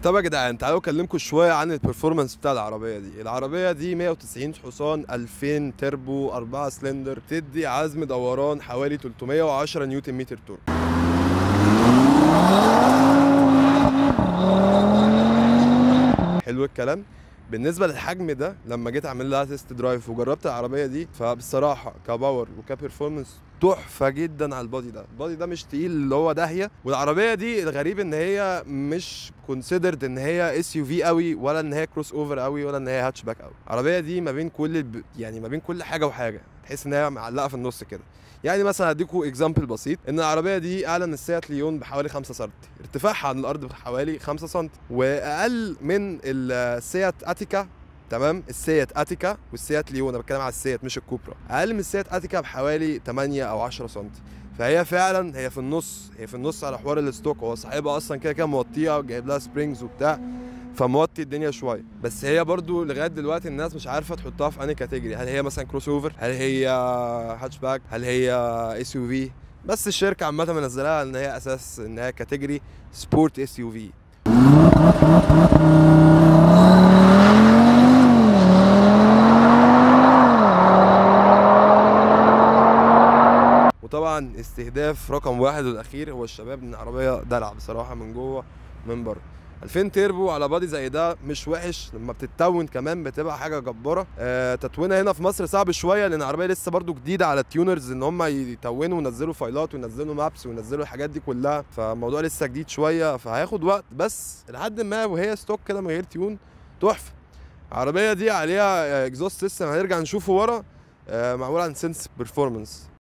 طب يا جدعان تعالوا اكلمكم شويه عن البرفورمانس بتاع العربيه دي العربيه دي 190 حصان 2000 تربو 4 سلندر تدي عزم دوران حوالي 310 نيوتن متر تورك حلو الكلام بالنسبه للحجم ده لما جيت اعمل لها تيست درايف وجربت العربيه دي فبصراحه كباور وكبرفورمانس تحفه جدا على البادي ده البادي ده مش تقيل اللي هو داهيه والعربيه دي الغريب ان هي مش كونسيدرد ان هي اس يو في قوي ولا ان هي كروس اوفر قوي ولا ان هي هاتشباك قوي العربيه دي ما بين كل الب... يعني ما بين كل حاجه وحاجه تحس ان هي معلقه في النص كده يعني مثلا هديكوا اكزامبل بسيط ان العربيه دي اعلى من السيات ليون بحوالي 5 سم ارتفاعها عن الارض بحوالي 5 سم واقل من السيات اتيكا تمام السيات اتيكا والسيات ليون انا بتكلم على السيات مش الكوبرا اقل من السيات اتيكا بحوالي 8 او 10 سم فهي فعلا هي في النص هي في النص على حوار الستوك هو صاحبها اصلا كده كده موطيها وجايب لها سبرينجز وبتاع فموطي الدنيا شويه بس هي برضو لغايه دلوقتي الناس مش عارفه تحطها في انهي كاتيجوري هل هي مثلا كروس اوفر هل هي هاتشباك هل هي اس يو في بس الشركه عامه منزلها ان هي اساس ان هي كاتيجوري سبورت اس يو في وطبعا استهداف رقم واحد والاخير هو الشباب ان العربيه دلع بصراحه من جوه من بره 2000 تيربو على بادي زي ده مش وحش لما بتتون كمان بتبقى حاجه جباره آه تتوينها هنا في مصر صعب شويه لان العربيه لسه برضو جديده على التيونرز ان هم يتونوا وينزلوا فايلات وينزلوا مابس وينزلوا الحاجات دي كلها فالموضوع لسه جديد شويه فهياخد وقت بس لحد ما وهي ستوك كده من غير تيون تحفه العربيه دي عليها اكزوست سيستم هنرجع نشوفه ورا آه معمول عن سنس بيرفورمانس